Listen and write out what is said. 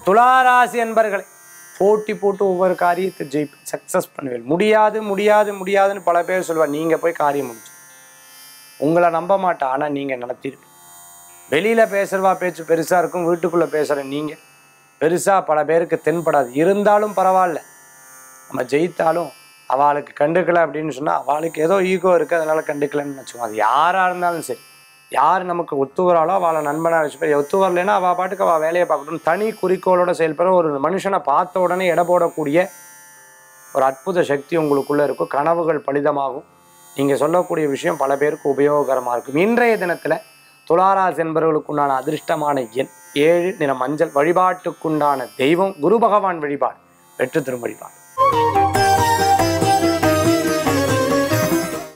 துளாராசி என்பர்களை போட்டி போட்டு ஒவ்வொரு காரியத்தை ஜெயிப்பு சக்ஸஸ் பண்ணுவேன் முடியாது முடியாது முடியாதுன்னு பல பேர் சொல்லுவார் நீங்கள் போய் காரியம் முடிச்சு உங்களை நம்ப மாட்டேன் ஆனால் நீங்கள் நடத்திருப்பீங்க வெளியில் பேசுகிறவா பேச்சு பெருசாக இருக்கும் வீட்டுக்குள்ளே பேசுகிற நீங்கள் பெருசாக பல பேருக்கு தென்படாது இருந்தாலும் பரவாயில்ல நம்ம ஜெயித்தாலும் அவளுக்கு கண்டுக்கல அப்படின்னு சொன்னால் அவளுக்கு ஏதோ ஈகோ இருக்குது அதனால கண்டுக்கலன்னு வச்சுக்கோங்க அது யாராக இருந்தாலும் சரி யார் நமக்கு ஒத்து வராளோ அவளை நண்பனாக வச்சுப்பேன் ஒத்து வரலைன்னா அவள் பாட்டுக்கு அவள் வேலையை பார்க்கணும் தனி குறிக்கோளோட செயல்பட ஒரு மனுஷனை பார்த்த உடனே எடை போடக்கூடிய ஒரு அற்புத சக்தி உங்களுக்குள்ளே இருக்கும் கனவுகள் பலிதமாகும் நீங்கள் சொல்லக்கூடிய விஷயம் பல பேருக்கு உபயோகரமாக இருக்கும் இன்றைய தினத்தில் துளாராசி என்பவர்களுக்குண்டான அதிர்ஷ்டமான எண் ஏழு நிற மஞ்சள் வழிபாட்டுக்குண்டான தெய்வம் குரு பகவான் வழிபாடு வெற்றி தரும் வழிபாடு